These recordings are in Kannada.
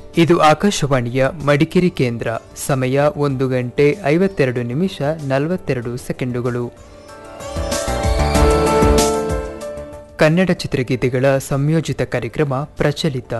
ಇದು ಆಕಾಶವಾಣಿಯ ಮಡಿಕೇರಿ ಕೇಂದ್ರ ಸಮಯ ಒಂದು ಗಂಟೆ ಐವತ್ತೆರಡು ನಿಮಿಷ ನಲವತ್ತೆರಡು ಸೆಕೆಂಡುಗಳು ಕನ್ನಡ ಚಿತ್ರಗೀತೆಗಳ ಸಂಯೋಜಿತ ಕಾರ್ಯಕ್ರಮ ಪ್ರಚಲಿತ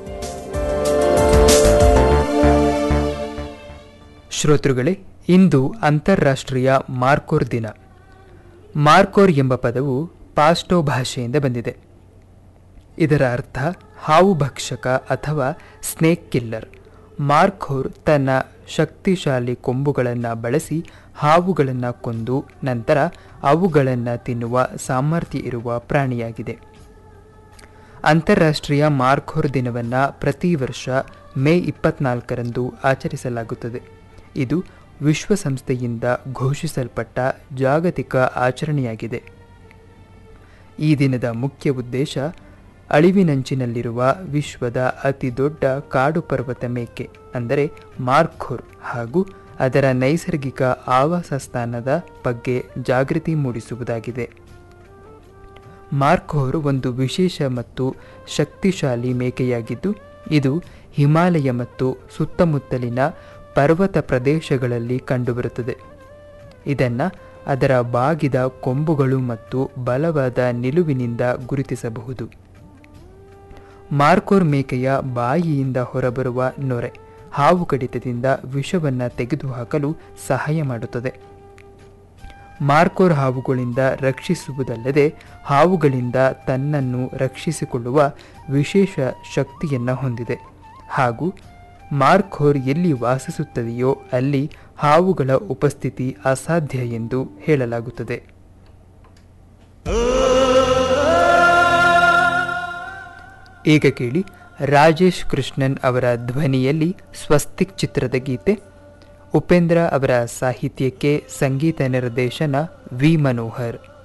ಶ್ರೋತೃಗಳೇ ಇಂದು ಅಂತಾರಾಷ್ಟ್ರೀಯ ಮಾರ್ಕೋರ್ ದಿನ ಮಾರ್ಕೋರ್ ಎಂಬ ಪದವು ಪಾಸ್ಟೋ ಭಾಷೆಯಿಂದ ಬಂದಿದೆ ಇದರ ಅರ್ಥ ಹಾವು ಭಕ್ಷಕ ಅಥವಾ ಸ್ನೇಕ್ ಕಿಲ್ಲರ್ ಮಾರ್ಕೋರ್ ತನ್ನ ಶಕ್ತಿಶಾಲಿ ಕೊಂಬುಗಳನ್ನು ಬಳಸಿ ಹಾವುಗಳನ್ನು ಕೊಂದು ನಂತರ ಅವುಗಳನ್ನು ತಿನ್ನುವ ಸಾಮರ್ಥ್ಯ ಇರುವ ಪ್ರಾಣಿಯಾಗಿದೆ ಅಂತಾರಾಷ್ಟ್ರೀಯ ಮಾರ್ಕೋರ್ ದಿನವನ್ನು ಪ್ರತಿ ವರ್ಷ ಮೇ ಇಪ್ಪತ್ನಾಲ್ಕರಂದು ಆಚರಿಸಲಾಗುತ್ತದೆ ಇದು ವಿಶ್ವಸಂಸ್ಥೆಯಿಂದ ಘೋಷಿಸಲ್ಪಟ್ಟ ಜಾಗತಿಕ ಆಚರಣೆಯಾಗಿದೆ ಈ ದಿನದ ಮುಖ್ಯ ಉದ್ದೇಶ ಅಳಿವಿನಂಚಿನಲ್ಲಿರುವ ವಿಶ್ವದ ಅತಿ ದೊಡ್ಡ ಕಾಡು ಪರ್ವತ ಮೇಕೆ ಅಂದರೆ ಮಾರ್ಖೋರ್ ಹಾಗೂ ಅದರ ನೈಸರ್ಗಿಕ ಆವಾಸ ಸ್ಥಾನದ ಬಗ್ಗೆ ಜಾಗೃತಿ ಮೂಡಿಸುವುದಾಗಿದೆ ಮಾರ್ಖೋರ್ ಒಂದು ವಿಶೇಷ ಮತ್ತು ಶಕ್ತಿಶಾಲಿ ಮೇಕೆಯಾಗಿದ್ದು ಇದು ಹಿಮಾಲಯ ಮತ್ತು ಸುತ್ತಮುತ್ತಲಿನ ಪರ್ವತ ಪ್ರದೇಶಗಳಲ್ಲಿ ಕಂಡುಬರುತ್ತದೆ ಇದನ್ನು ಅದರ ಬಾಗಿದ ಕೊಂಬುಗಳು ಮತ್ತು ಬಲವಾದ ನಿಲುವಿನಿಂದ ಗುರುತಿಸಬಹುದು ಮಾರ್ಕೋರ್ ಮೇಕೆಯ ಬಾಯಿಯಿಂದ ಹೊರಬರುವ ನೊರೆ ಹಾವು ಕಡಿತದಿಂದ ವಿಷವನ್ನು ತೆಗೆದುಹಾಕಲು ಸಹಾಯ ಮಾಡುತ್ತದೆ ಮಾರ್ಕೋರ್ ಹಾವುಗಳಿಂದ ರಕ್ಷಿಸುವುದಲ್ಲದೆ ಹಾವುಗಳಿಂದ ತನ್ನನ್ನು ರಕ್ಷಿಸಿಕೊಳ್ಳುವ ವಿಶೇಷ ಶಕ್ತಿಯನ್ನು ಹೊಂದಿದೆ ಹಾಗೂ ಮಾರ್ಖೋರ್ ಎಲ್ಲಿ ವಾಸಿಸುತ್ತದೆಯೋ ಅಲ್ಲಿ ಹಾವುಗಳ ಉಪಸ್ಥಿತಿ ಅಸಾಧ್ಯ ಎಂದು ಹೇಳಲಾಗುತ್ತದೆ ಈಗ ಕೇಳಿ ರಾಜೇಶ್ ಕೃಷ್ಣನ್ ಅವರ ಧ್ವನಿಯಲ್ಲಿ ಸ್ವಸ್ತಿಕ್ ಚಿತ್ರದ ಗೀತೆ ಉಪೇಂದ್ರ ಅವರ ಸಾಹಿತ್ಯಕ್ಕೆ ಸಂಗೀತ ನಿರ್ದೇಶನ ವಿ ಮನೋಹರ್